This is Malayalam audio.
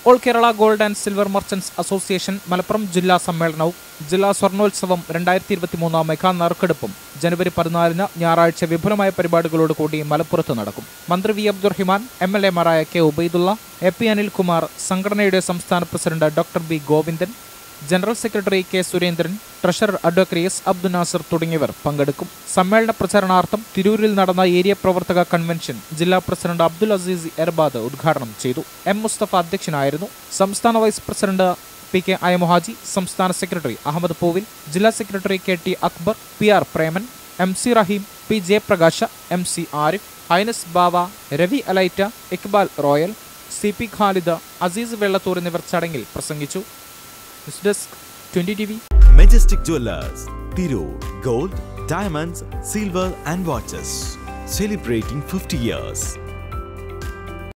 All Kerala gold and silver merchants association Malappuram ജില്ലാ സമ്മേളനവും ജില്ലാ സ്വർണോത്സവം രണ്ടായിരത്തി ഇരുപത്തിമൂന്ന് മെഗാ നറുക്കെടുപ്പും ജനുവരി പതിനാലിന് ഞായറാഴ്ച വിപുലമായ പരിപാടികളോട് കൂടി മലപ്പുറത്ത് നടക്കും മന്ത്രി വി അബ്ദുറഹിമാൻ എം എൽ എമാരായ K Ubaidulla A P Anilkumar സംഘടനയുടെ സംസ്ഥാന president doctor B Govindan general secretary K Surendran treasurer advocate S Abdul Nasar തുടങ്ങിയവർ പങ്കെടുക്കും സമ്മേളന പ്രചരണാർത്ഥം തിരൂരിൽ നടന്ന ഏരിയ പ്രവർത്തക കൺവെൻഷൻ ജില്ലാ പ്രസിഡന്റ് അബ്ദുൽ അസീസ് എർബാദ് ഉദ്ഘാടനം ചെയ്തു എം മുസ്തഫ അധ്യക്ഷനായിരുന്നു സംസ്ഥാന vice president P K Ayamohaji സംസ്ഥാന സെക്രട്ടറി അഹമ്മദ് പൂവിൽ ജില്ലാ secretary K T Akbar P R Preman M C Raheem P Jayaprakasha M C Arif highness Bava Ravi അലൈറ്റ Iqbal royal C P Khalid Aziz Vellathur എന്നിവർ ചടങ്ങിൽ പ്രസംഗിച്ചു news desk twenty T V Majestic Jewelers, Tirur, Gold, Diamonds, Silver and Watches. Celebrating 50 years.